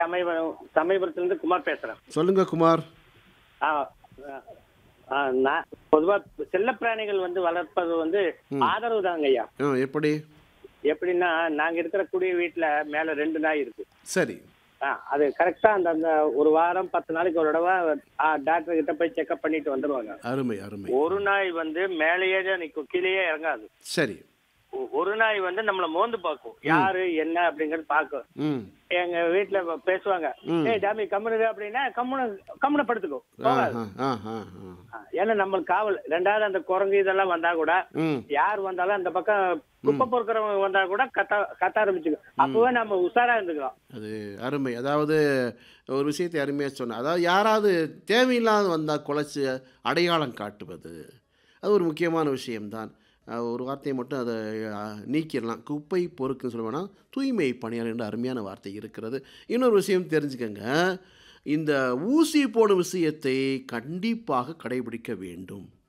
சமயபுரம் சமயபுரத்துலேருந்து குமார் பேசுகிறேன் சொல்லுங்க குமார் ஆ ஆ, நான் பொதுவாக செல்லப்பிராணிகள் வந்து வளர்ப்பது வந்து ஆதரவு தாங்க ஐயா ஆ எப்படி எப்படின்னா நாங்கள் இருக்கிற குடிய வீட்டில் மேலே ரெண்டு நாய் இருக்கு சரி ஆ அது கரெக்டாக அந்த அந்த ஒரு வாரம் பத்து நாளைக்கு ஒரு தடவை டாக்டர் கிட்ட போய் செக்அப் பண்ணிட்டு வந்துருவாங்க அருமை அருமை ஒரு நாய் வந்து மேலேயே தான் நிற்கும் கீழேயே இறங்காது சரி ஒ- ஒரு நாய் வந்து நம்மள மோந்து பார்க்கும் யாரு என்ன அப்படிங்கறது பார்க்கும் ம் எங்க வீட்டுல ப- பேசுவாங்க ம். ஏய் டாமி கம்முனு அப்படின்னா கம்முனு கம்முனு படுத்துக்கும் ஆ போகாது ஆ ஆ ஆ ஆ. ஆ, ஏன்னா நம்மளுக்கு காவல் ரெண்டாவது அந்த குரங்கு இதெல்லாம் வந்தா கூட ம் யார் வந்தாலும் அந்த பக்கம் குப்பை பொறுக்கிறவங்க வந்தா கூட கத்த கத்த ஆரம்பிச்சுக்கும் அப்பவே நம்ம உஷாரா இருந்துக்கலாம் அது அருமை அதாவது ஒரு விஷயத்தை அருமையாக சொன்னேன் அதாவது யாராவது தேவையில்லாத வந்தால் குலைச்சி அடையாளம் காட்டுவது அது ஒரு முக்கியமான விஷயம்தான் அஹ் ஒரு வார்த்தையை மட்டும் அதை அஹ், நீக்கிடலாம் குப்பை பொறுக்குன்னு சொல்லுவேன்னா தூய்மை பணியாளர் என்ற அருமையான வார்த்தை இருக்கிறது இன்னொரு விஷயம் தெரிஞ்சுக்கங்க இந்த ஊசி போடும் விஷயத்தை கண்டிப்பாக கடைபிடிக்க வேண்டும்